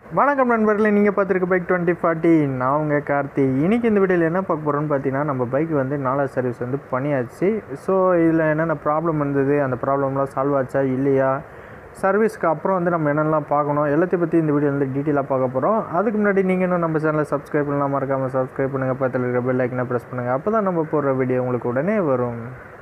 வணக்கம் நண்பர்களே நீங்கள் பார்த்துருக்க பைக் டுவெண்ட்டி ஃபார்ட்டி நான் உங்கள் கார்த்தி இன்றைக்கி இந்த வீடியோவில் என்ன பார்க்க போகிறோன்னு பார்த்தீங்கன்னா நம்ம பைக் வந்து நாலாவது சர்வீஸ் வந்து பண்ணியாச்சு ஸோ இதில் என்னென்ன ப்ராப்ளம் இருந்தது அந்த ப்ராப்ளம்லாம் சால்வ் ஆச்சா இல்லையா சர்வீஸ்க்கு அப்புறம் வந்து நம்ம என்னென்னலாம் பார்க்கணும் எல்லாத்தையும் பற்றி இந்த வீடியோ வந்து டீட்டெயிலாக பார்க்க போகிறோம் அதுக்கு முன்னாடி நீங்கள் இன்னும் நம்ம சேனலை சப்ஸ்கிரைப் பண்ணலாம் மறக்காமல் சப்ஸ்கிரைப் பண்ணுங்கள் பக்கத்தில் இருக்கிற பெல் ஐக்கனை ப்ரெஸ் பண்ணுங்கள் அப்போ தான் நம்ம போடுற வீடியோ உங்களுக்கு உடனே வரும்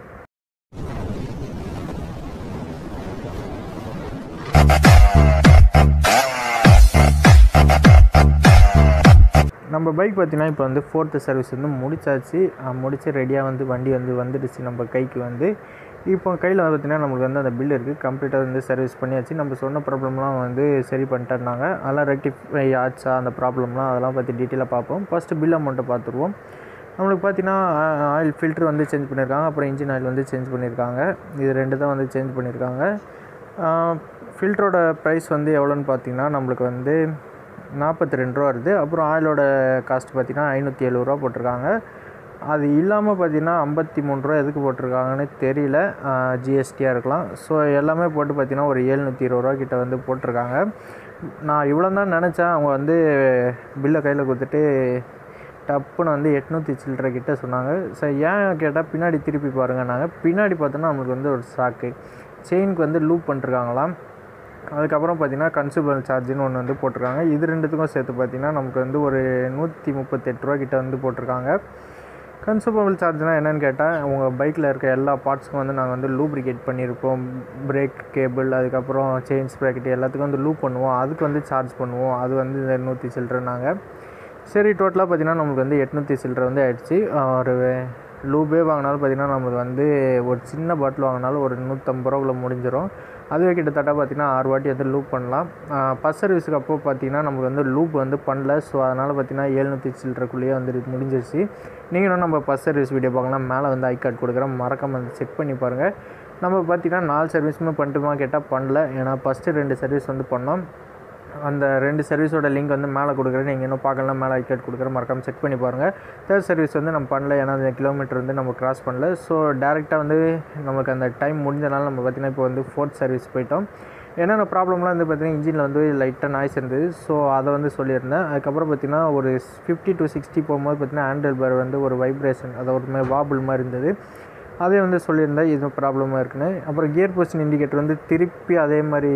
நம்ம பைக் பார்த்தீங்கன்னா இப்போ வந்து ஃபோர்த்து சர்வீஸ் வந்து முடிச்சாச்சு அஹ் முடிச்சு ரெடியாக வந்து வண்டி வந்து வந்துடுச்சு நம்ம கைக்கு வந்து இப்போ கையில் பார்த்தீங்கன்னா நமக்கு வந்து அந்த பில் இருக்குது கம்ப்ளீட்டாக வந்து சர்வீஸ் பண்ணியாச்சு நம்ம சொன்ன ப்ராப்ளம்லாம் வந்து சரி பண்ணிட்டேன்னாங்க அதெல்லாம் ரெக்டிஃபை ஆச்சா அந்த ப்ராப்ளம்லாம் அதெல்லாம் பற்றி டீட்டெயிலாக பார்ப்போம் ஃபஸ்ட்டு பில் அமௌண்ட்டை பார்த்துருவோம் நம்மளுக்கு பார்த்தீங்கன்னா ஆயில் ஃபில்ட்ரு வந்து சேஞ்ச் பண்ணியிருக்காங்க அப்புறம் இன்ஜின் ஆயில் வந்து சேஞ்ச் பண்ணியிருக்காங்க இது ரெண்டு தான் வந்து சேஞ்ச் பண்ணியிருக்காங்க ஃபில்டரோட ப்ரைஸ் வந்து எவ்வளோன்னு பார்த்தீங்கன்னா நம்மளுக்கு வந்து நாற்பத்தி ரெண்டு ரூபா வருது அப்புறம் ஆயிலோட காஸ்ட் பார்த்தீங்கன்னா ஐநூற்றி எழுபது ரூபா போட்டிருக்காங்க அது இல்லாமல் பார்த்தீங்கன்னா ஐம்பத்தி மூணு ரூபா எதுக்கு போட்டிருக்காங்கன்னு தெரியல ஜிஎஸ்டியாக இருக்கலாம் ஸோ எல்லாமே போட்டு பார்த்தீங்கன்னா ஒரு ஏழ்நூற்றி இருபது ரூபா கிட்ட வந்து போட்டிருக்காங்க நான் இவ்வளோ தான் நினச்சேன் அவங்க வந்து பில்லை கையில் கொடுத்துட்டு டப்புன்னு வந்து எட்நூற்றி சில்லற கிட்ட சொன்னாங்க சரி ஏன் கேட்டால் பின்னாடி திருப்பி பாருங்கள் நாங்கள் பின்னாடி பார்த்தோன்னா நம்மளுக்கு வந்து ஒரு ஸ்டாக்கு செயினுக்கு வந்து லூப் பண்ணிருக்காங்களாம் அதுக்கப்புறம் பார்த்தீங்கன்னா கன்சூமர் சார்ஜுன்னு ஒன்று வந்து போட்டிருக்காங்க இது ரெண்டுத்துக்கும் சேர்த்து பார்த்தீங்கன்னா நமக்கு வந்து ஒரு நூற்றி முப்பத்தெட்டு ரூபா கிட்ட வந்து போட்டிருக்காங்க கன்சூமபிள் சார்ஜ்னால் என்னென்னு கேட்டால் உங்கள் பைக்கில் இருக்க எல்லா பார்ட்ஸுக்கும் வந்து நாங்கள் வந்து லூப்ரிகேட் பண்ணியிருப்போம் பிரேக் கேபிள் அதுக்கப்புறம் செயின் ஸ்ப்ராக்கெட் எல்லாத்துக்கும் வந்து லூப் பண்ணுவோம் அதுக்கு வந்து சார்ஜ் பண்ணுவோம் அது வந்து இந்த நூற்றி சில்லறனாங்க சரி டோட்டலாக பார்த்தீங்கன்னா நமக்கு வந்து எட்நூற்றி சில்லற வந்து ஆயிடுச்சு ஒரு லூபே வாங்கினாலும் பார்த்தீங்கன்னா நமக்கு வந்து ஒரு சின்ன பாட்டில் வாங்கினாலும் ஒரு நூற்றம்பது ரூபாக்குள்ள முடிஞ்சிடும் அதுவே கிட்டத்தட்ட பார்த்திங்கன்னா ஆறு வாட்டி வந்து லூப் பண்ணலாம் பஸ் சர்வீஸுக்கு அப்போ பார்த்திங்கன்னா நமக்கு வந்து லூப் வந்து பண்ணல ஸோ அதனால் பார்த்திங்கன்னா எழுநூற்றி சில்லறக்குள்ளேயே வந்து முடிஞ்சிருச்சு நீங்களும் நம்ம பஸ் சர்வீஸ் வீடியோ பார்க்கலாம் மேலே வந்து ஐ கார்டு கொடுக்குறேன் மறக்காம வந்து செக் பண்ணி பாருங்கள் நம்ம பார்த்திங்கன்னா நாலு சர்வீஸுமே பண்ணிட்டுமா கேட்டால் பண்ணல ஏன்னா ஃபஸ்ட்டு ரெண்டு சர்வீஸ் வந்து பண்ணோம் அந்த ரெண்டு சர்வீஸோட லிங்க் வந்து மேலே கொடுக்குறேன் நீங்கள் இன்னும் பார்க்கலாம் மேலே ஐக்கெட் கொடுக்குறேன் மறக்காமல் செக் பண்ணி பாருங்கள் தேர்ட் சர்வீஸ் வந்து நம்ம பண்ணல ஏன்னா அந்த கிலோமீட்டர் வந்து நம்ம கிராஸ் பண்ணல ஸோ டேரெக்டாக வந்து நமக்கு அந்த டைம் முடிஞ்சனால நம்ம பார்த்திங்கன்னா இப்போ வந்து ஃபோர்த் சர்வீஸ் போயிட்டோம் என்னென்ன ப்ராப்ளம்லாம் வந்து பார்த்திங்கன்னா இன்ஜினில் வந்து லைட்டாக நாய்ஸ் இருந்தது ஸோ அதை வந்து சொல்லியிருந்தேன் அதுக்கப்புறம் பார்த்திங்கன்னா ஒரு ஃபிஃப்டி டு சிக்ஸ்டி போகும்போது பார்த்திங்கன்னா ஹேண்டில் பார் வந்து ஒரு வைப்ரேஷன் அது ஒரு மாதிரி வாபிள் மாதிரி இருந்தது அதே வந்து சொல்லியிருந்தேன் இது ப்ராப்ளமாக இருக்குன்னு அப்புறம் கியர் பொசிஷன் இண்டிகேட்டர் வந்து திருப்பி அதே மாதிரி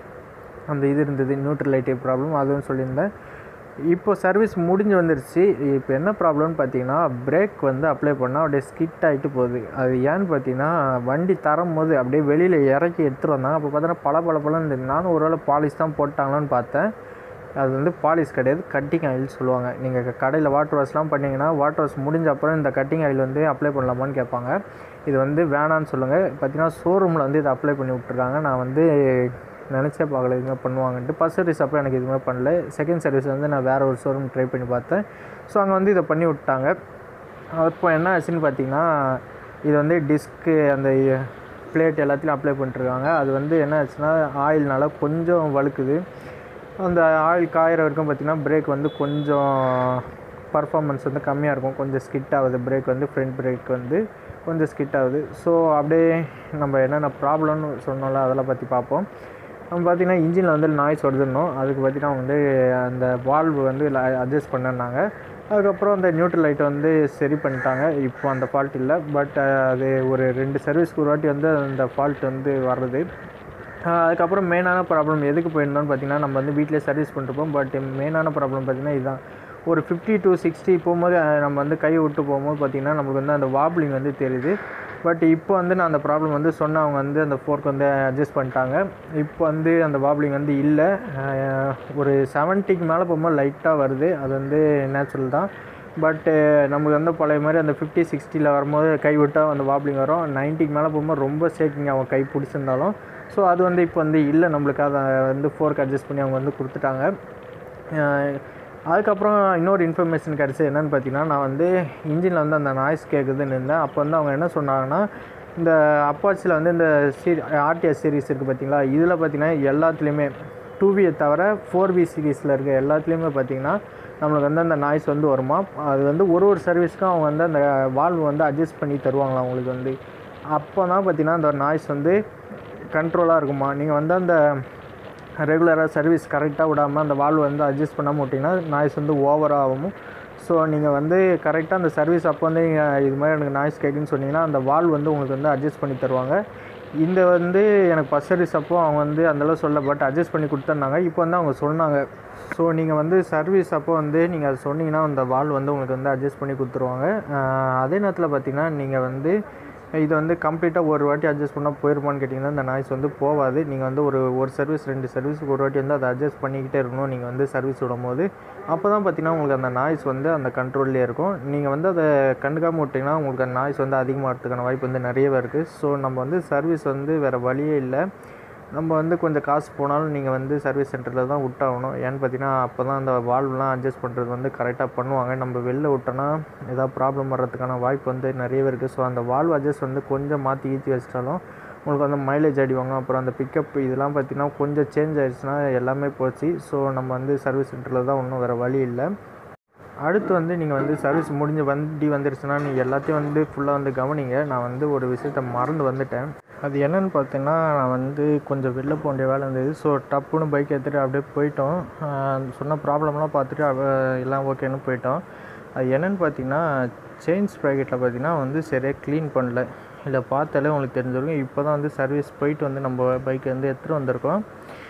அந்த இது இருந்தது நியூட்ரல் லைட்டே ப்ராப்ளம் அதுவும் சொல்லியிருந்தேன் இப்போ சர்வீஸ் முடிஞ்சு வந்துருச்சு இப்போ என்ன ப்ராப்ளம்னு பார்த்தீங்கன்னா பிரேக் வந்து அப்ளை பண்ணால் அப்படியே ஸ்கிட் ஆகிட்டு போகுது அது ஏன்னு பார்த்தீங்கன்னா வண்டி தரும் போது அப்படியே வெளியில் இறக்கி எடுத்துகிட்டு வந்தாங்க அப்போ பார்த்தோன்னா பல பல பழம் இருந்தது நானும் ஒரு வேளை பாலிஷ் தான் போட்டாங்களான்னு பார்த்தேன் அது வந்து பாலிஷ் கிடையாது கட்டிங் ஆயில் சொல்லுவாங்க நீங்கள் கடையில் வாட்டர் வாஷ்லாம் பண்ணிங்கன்னா வாட்டர் வாஷ் முடிஞ்ச அப்புறம் இந்த கட்டிங் ஆயில் வந்து அப்ளை பண்ணலாமான்னு கேட்பாங்க இது வந்து வேணான்னு சொல்லுங்கள் பார்த்தீங்கன்னா ஷோரூமில் வந்து இதை அப்ளை பண்ணி விட்ருக்காங்க நான் வந்து நினச்சே பார்க்கல இதுமாதிரி பண்ணுவாங்கன்ட்டு ஃபஸ்ட் சர்வீஸ் அப்போ எனக்கு இதுமாதிரி பண்ணல செகண்ட் சர்வீஸ் வந்து நான் வேறு ஒரு ஷோரூம் ட்ரை பண்ணி பார்த்தேன் ஸோ அங்கே வந்து இதை பண்ணி விட்டாங்க அப்போ என்ன ஆச்சுன்னு பார்த்தீங்கன்னா இது வந்து டிஸ்க்கு அந்த பிளேட் எல்லாத்தையும் அப்ளை பண்ணிட்டுருக்காங்க அது வந்து என்ன ஆச்சுன்னா ஆயில்னால கொஞ்சம் வழுக்குது அந்த ஆயில் காயிற வரைக்கும் பார்த்திங்கன்னா பிரேக் வந்து கொஞ்சம் பர்ஃபார்மன்ஸ் வந்து கம்மியாக இருக்கும் கொஞ்சம் ஸ்கிட் ஆகுது பிரேக் வந்து ஃப்ரண்ட் பிரேக் வந்து கொஞ்சம் ஸ்கிட் ஆகுது ஸோ அப்படியே நம்ம என்னென்ன ப்ராப்ளம்னு சொன்னோம்ல அதெல்லாம் பற்றி பார்ப்போம் நம்ம பார்த்திங்கன்னா இன்ஜினில் வந்து நாய்ஸ் வருதுன்னோம் அதுக்கு பார்த்திங்கன்னா அவங்க வந்து அந்த வால்வு வந்து அட்ஜஸ்ட் பண்ணிருந்தாங்க அதுக்கப்புறம் அந்த நியூட்ரல் லைட்டை வந்து சரி பண்ணிட்டாங்க இப்போ அந்த ஃபால்ட் இல்லை பட் அது ஒரு ரெண்டு சர்வீஸ்க்கு ஒரு வாட்டி வந்து அந்த ஃபால்ட் வந்து வர்றது அதுக்கப்புறம் மெயினான ப்ராப்ளம் எதுக்கு போயிருந்தோம்னு பார்த்தீங்கன்னா நம்ம வந்து வீட்டிலே சர்வீஸ் பண்ணிருப்போம் பட் மெயினான ப்ராப்ளம் பார்த்திங்கன்னா இதுதான் ஒரு ஃபிஃப்டி டு சிக்ஸ்டி போகும்போது நம்ம வந்து கை விட்டு போகும்போது பார்த்திங்கன்னா நமக்கு வந்து அந்த வாப்ளிங் வந்து தெரியுது பட் இப்போ வந்து நான் அந்த ப்ராப்ளம் வந்து சொன்ன அவங்க வந்து அந்த ஃபோர்க் வந்து அட்ஜஸ்ட் பண்ணிட்டாங்க இப்போ வந்து அந்த வாப்ளிங் வந்து இல்லை ஒரு செவன்ட்டிக்கு மேலே போகும்போது லைட்டாக வருது அது வந்து நேச்சுரல் தான் பட்டு நமக்கு வந்து பழைய மாதிரி அந்த ஃபிஃப்டி சிக்ஸ்டியில் வரும்போது கை விட்டால் அந்த வாப்ளிங் வரும் நைன்ட்டிக்கு மேலே போகும்போது ரொம்ப ஷேக்கிங் அவங்க கை பிடிச்சிருந்தாலும் ஸோ அது வந்து இப்போ வந்து இல்லை நம்மளுக்கு அதை வந்து ஃபோர்க் அட்ஜஸ்ட் பண்ணி அவங்க வந்து கொடுத்துட்டாங்க அதுக்கப்புறம் இன்னொரு இன்ஃபர்மேஷன் கிடச்சி என்னென்னு பார்த்தீங்கன்னா நான் வந்து இன்ஜினில் வந்து அந்த நாய்ஸ் கேட்குதுன்னு இருந்தேன் அப்போ வந்து அவங்க என்ன சொன்னாங்கன்னா இந்த அப்பாச்சியில் வந்து இந்த சீரி ஆர்டிஎஸ் சீரிஸ் இருக்குது பார்த்தீங்களா இதில் பார்த்தீங்கன்னா எல்லாத்துலேயுமே டூ வியை தவிர ஃபோர் வி சீரீஸில் இருக்க எல்லாத்துலேயுமே பார்த்தீங்கன்னா நம்மளுக்கு வந்து அந்த நாய்ஸ் வந்து வருமா அது வந்து ஒரு ஒரு சர்வீஸ்க்கும் அவங்க வந்து அந்த வால்வு வந்து அட்ஜஸ்ட் பண்ணி தருவாங்களா அவங்களுக்கு வந்து அப்போ தான் பார்த்தீங்கன்னா அந்த நாய்ஸ் வந்து கண்ட்ரோலாக இருக்குமா நீங்கள் வந்து அந்த ரெகுலராக சர்வீஸ் கரெக்டாக விடாமல் அந்த வால்வு வந்து அட்ஜஸ்ட் பண்ணாமல் விட்டிங்கன்னா நாய்ஸ் வந்து ஓவராக ஆகும் ஸோ நீங்கள் வந்து கரெக்டாக அந்த சர்வீஸ் அப்போ வந்து நீங்கள் இது மாதிரி எனக்கு நாய்ஸ் கேட்குன்னு சொன்னீங்கன்னா அந்த வால்வ் வந்து உங்களுக்கு வந்து அட்ஜஸ்ட் பண்ணி தருவாங்க இந்த வந்து எனக்கு ஃபஸ்ட் சர்வீஸ் அப்போ அவங்க வந்து அந்தளவு சொல்ல பட் அட்ஜஸ்ட் பண்ணி கொடுத்துருந்தாங்க இப்போ வந்து அவங்க சொன்னாங்க ஸோ நீங்கள் வந்து சர்வீஸ் அப்போ வந்து நீங்கள் அதை சொன்னீங்கன்னா அந்த வால் வந்து உங்களுக்கு வந்து அட்ஜஸ்ட் பண்ணி கொடுத்துருவாங்க ஆஹ் அதே நேரத்தில் பார்த்தீங்கன்னா நீங்கள் வந்து இது வந்து கம்ப்ளீட்டாக ஒரு வாட்டி அட்ஜஸ்ட் பண்ணால் போயிருமான்னு கேட்டிங்கன்னா இந்த நாய்ஸ் வந்து போகாது நீங்கள் வந்து ஒரு ஒரு சர்வீஸ் ரெண்டு சர்வீஸுக்கு ஒரு வாட்டி வந்து அதை அட்ஜஸ்ட் பண்ணிக்கிட்டே இருக்கணும் நீங்கள் வந்து சர்வீஸ் விடும்போது அப்போ தான் பார்த்தீங்கன்னா உங்களுக்கு அந்த நாய்ஸ் வந்து அந்த கண்ட்ரோல்லே இருக்கும் நீங்கள் வந்து அதை கண்டுக்காமல் விட்டிங்கன்னா உங்களுக்கு அந்த நாய்ஸ் வந்து அதிகமாகிறதுக்கான வாய்ப்பு வந்து நிறையவே இருக்குது ஸோ நம்ம வந்து சர்வீஸ் வந்து வேறு வழியே இல்லை நம்ம வந்து கொஞ்சம் காசு போனாலும் நீங்கள் வந்து சர்வீஸ் சென்டரில் தான் விட்டாகணும் ஏன்னு பார்த்தீங்கன்னா அப்போ தான் அந்த வால்வ்லாம் அட்ஜஸ்ட் பண்ணுறது வந்து கரெக்டாக பண்ணுவாங்க நம்ம வெளில விட்டோன்னா ஏதாவது ப்ராப்ளம் வர்றதுக்கான வாய்ப்பு வந்து நிறையவே இருக்குது ஸோ அந்த வால்வ் அட்ஜஸ்ட் வந்து கொஞ்சம் மாற்றி ஈத்தி வச்சிட்டாலும் உங்களுக்கு வந்து மைலேஜ் அடிவாங்க அப்புறம் அந்த பிக்கப் இதெல்லாம் பார்த்தீங்கன்னா கொஞ்சம் சேஞ்ச் ஆயிடுச்சுன்னா எல்லாமே போச்சு ஸோ நம்ம வந்து சர்வீஸ் சென்டரில் தான் ஒன்றும் வேறு வழி இல்லை அடுத்து வந்து நீங்கள் வந்து சர்வீஸ் முடிஞ்சு வண்டி வந்துருச்சுன்னா நீங்கள் எல்லாத்தையும் வந்து ஃபுல்லாக வந்து கவனிங்க நான் வந்து ஒரு விஷயத்த மறந்து வந்துட்டேன் அது என்னன்னு பார்த்தீங்கன்னா நான் வந்து கொஞ்சம் வெளில போக வேண்டிய வேலை இருந்தது ஸோ டப்புன்னு பைக் எடுத்துகிட்டு அப்படியே போயிட்டோம் ஆஹ் சொன்ன ப்ராப்ளம்லாம் பார்த்துட்டு அவ எல்லாம் ஓகேன்னு போயிட்டோம் அது என்னன்னு பார்த்தீங்கன்னா செயின்ஸ் ப்ராக்கெட்டில் பார்த்தீங்கன்னா வந்து சரியாக க்ளீன் பண்ணல இல்லை பார்த்தாலே உங்களுக்கு தெரிஞ்சிருக்கும் இப்போ தான் வந்து சர்வீஸ் போயிட்டு வந்து நம்ம பைக் வந்து எடுத்துகிட்டு வந்திருக்கோம்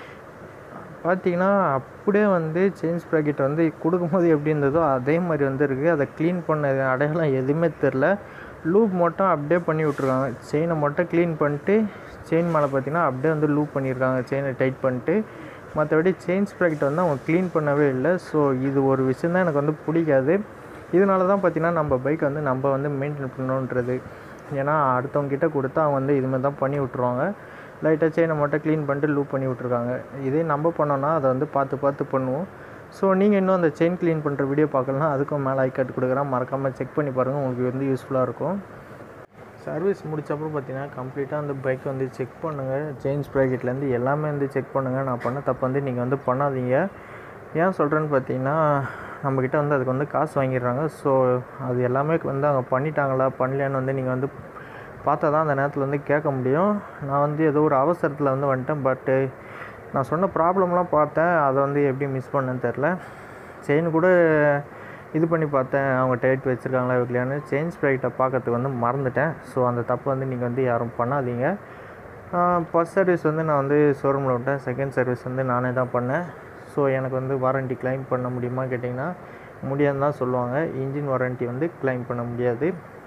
பார்த்தீங்கன்னா அப்படியே வந்து செயின்ஸ் ப்ராக்கெட் வந்து கொடுக்கும்போது எப்படி இருந்ததோ அதே மாதிரி வந்து இருக்குது அதை க்ளீன் பண்ண அடையாளம் எதுவுமே தெரில லூப் மட்டும் அப்படியே பண்ணி விட்ருக்காங்க செயினை மட்டும் க்ளீன் பண்ணிட்டு செயின் மேலே பார்த்தீங்கன்னா அப்படியே வந்து லூப் பண்ணியிருக்காங்க செயினை டைட் பண்ணிட்டு மற்றபடி செயின்ஸ் ப்ராக்கெட் வந்து அவங்க க்ளீன் பண்ணவே இல்லை ஸோ இது ஒரு விஷயம் தான் எனக்கு வந்து பிடிக்காது இதனால தான் பார்த்தீங்கன்னா நம்ம பைக் வந்து நம்ம வந்து மெயின்டைன் பண்ணணுன்றது ஏன்னா அடுத்தவங்க கிட்ட கொடுத்தா அவங்க வந்து இதுமாதிரி தான் பண்ணி விட்ருவாங்க லைட்டாக செயினை மட்டும் க்ளீன் பண்ணிட்டு லூப் பண்ணி விட்ருக்காங்க இதே நம்ம பண்ணோன்னா அதை வந்து பார்த்து பார்த்து பண்ணுவோம் ஸோ நீங்கள் இன்னும் அந்த செயின் க்ளீன் பண்ணுற வீடியோ பார்க்கலாம் அதுக்கும் மேலே ஐக்காட் கொடுக்குறேன் மறக்காமல் செக் பண்ணி பாருங்கள் உங்களுக்கு வந்து யூஸ்ஃபுல்லாக இருக்கும் சர்வீஸ் முடிச்சப்பறம் பார்த்தீங்கன்னா கம்ப்ளீட்டாக அந்த பைக் வந்து செக் பண்ணுங்கள் செயின் ப்ராக்கெட்லேருந்து எல்லாமே வந்து செக் பண்ணுங்கள் நான் பண்ண தப்பு வந்து நீங்கள் வந்து பண்ணாதீங்க ஏன் சொல்கிறேன்னு பார்த்தீங்கன்னா நம்மக்கிட்ட வந்து அதுக்கு வந்து காசு வாங்கிடுறாங்க ஸோ அது எல்லாமே வந்து அவங்க பண்ணிட்டாங்களா பண்ணலையான்னு வந்து நீங்கள் வந்து பார்த்தா தான் அந்த நேரத்தில் வந்து கேட்க முடியும் நான் வந்து ஏதோ ஒரு அவசரத்தில் வந்து வந்துட்டேன் பட்டு நான் சொன்ன ப்ராப்ளம்லாம் பார்த்தேன் அதை வந்து எப்படி மிஸ் பண்ணேன்னு தெரில செயின் கூட இது பண்ணி பார்த்தேன் அவங்க டைட் வச்சுருக்காங்களா வைக்கலையான்னு செயின் ஸ்ப்ரைட்டை பார்க்கறதுக்கு வந்து மறந்துட்டேன் ஸோ அந்த தப்பு வந்து நீங்கள் வந்து யாரும் பண்ணாதீங்க ஃபஸ்ட் சர்வீஸ் வந்து நான் வந்து ஷோரூமில் விட்டேன் செகண்ட் சர்வீஸ் வந்து நானே தான் பண்ணேன் ஸோ எனக்கு வந்து வாரண்ட்டி கிளைம் பண்ண முடியுமா கேட்டிங்கன்னா முடியாதுன்னு தான் சொல்லுவாங்க இன்ஜின் வாரண்ட்டி வந்து கிளைம் பண்ண முடியாது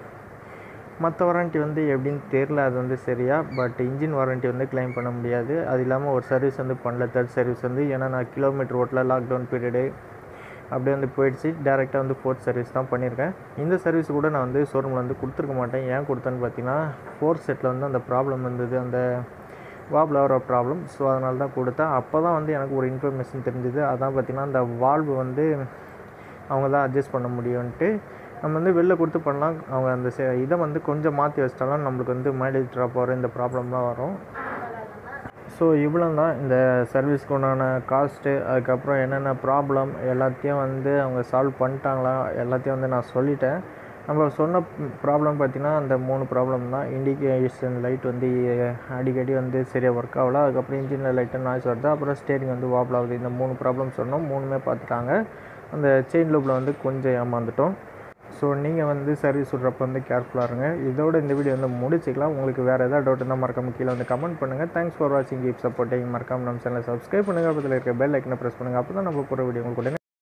மற்ற வாரண்ட்டி வந்து எப்படின்னு தெரில அது வந்து சரியா பட் இன்ஜின் வாரண்ட்டி வந்து கிளைம் பண்ண முடியாது அது இல்லாமல் ஒரு சர்வீஸ் வந்து பண்ணல தேர்ட் சர்வீஸ் வந்து ஏன்னா நான் கிலோமீட்டர் ஓட்டல லாக்டவுன் பீரியடு அப்படியே வந்து போயிடுச்சு டேரெக்டாக வந்து ஃபோர்த் சர்வீஸ் தான் பண்ணியிருக்கேன் இந்த சர்வீஸ் கூட நான் வந்து ஷோரூமில் வந்து கொடுத்துருக்க மாட்டேன் ஏன் கொடுத்தேன்னு பார்த்தீங்கன்னா ஃபோர்த் செட்டில் வந்து அந்த ப்ராப்ளம் இருந்தது அந்த வால்வில் வர ப்ராப்ளம் ஸோ அதனால தான் கொடுத்தேன் அப்போ தான் வந்து எனக்கு ஒரு இன்ஃபர்மேஷன் தெரிஞ்சுது அதான் பார்த்தீங்கன்னா அந்த வால்வு வந்து அவங்க தான் அட்ஜஸ்ட் பண்ண முடியும்ன்ட்டு நம்ம வந்து வெளில கொடுத்து பண்ணலாம் அவங்க அந்த செ- இதை வந்து கொஞ்சம் மாற்றி வச்சிட்டாலும் நம்மளுக்கு வந்து மைலேஜ் ட்ராப் வரும் இந்த ப்ராப்ளம்லாம் வரும் ஸோ இவ்வளோ தான் இந்த சர்வீஸ்க்கு உண்டான காஸ்ட்டு அதுக்கப்புறம் என்னென்ன ப்ராப்ளம் எல்லாத்தையும் வந்து அவங்க சால்வ் பண்ணிட்டாங்களா எல்லாத்தையும் வந்து நான் சொல்லிட்டேன் நம்ம சொன்ன ப்ராப்ளம் பார்த்தீங்கன்னா அந்த மூணு ப்ராப்ளம் தான் இண்டிகேஷன் லைட் வந்து அடிக்கடி வந்து சரியாக ஒர்க் ஆகல அதுக்கப்புறம் இன்ஜினில் லைட்டாக நாய்ஸ் வருது அப்புறம் ஸ்டேரிங் வந்து வாபிள் ஆகுது இந்த மூணு ப்ராப்ளம் சொன்னோம் மூணுமே பார்த்துட்டாங்க அந்த செயின் லூப்பில் வந்து கொஞ்சம் ஏமாந்துட்டோம் ஸோ நீங்கள் வந்து சர்வீஸ் விட்றப்ப வந்து கேர்ஃபுல்லாக இருங்க இதோட இந்த வீடியோ வந்து முடிச்சிக்கலாம் உங்களுக்கு வேறு ஏதாவது டவுட் இருந்தால் மறக்காம கீழே வந்து கமெண்ட் பண்ணுங்கள் தேங்க்ஸ் ஃபார் வாட்சிங் கீப் சப்போர்ட்டிங் மறக்காம நம்ம சேனலை சப்ஸ்கிரைப் பண்ணுங்கள் பக்கத்தில் இருக்க பெல் ஐக்கனை ப்ரெஸ் பண்ணுங்கள் அப்போ தான் நம்ம போகிற வீடியோ உங்களுக்கு உடனே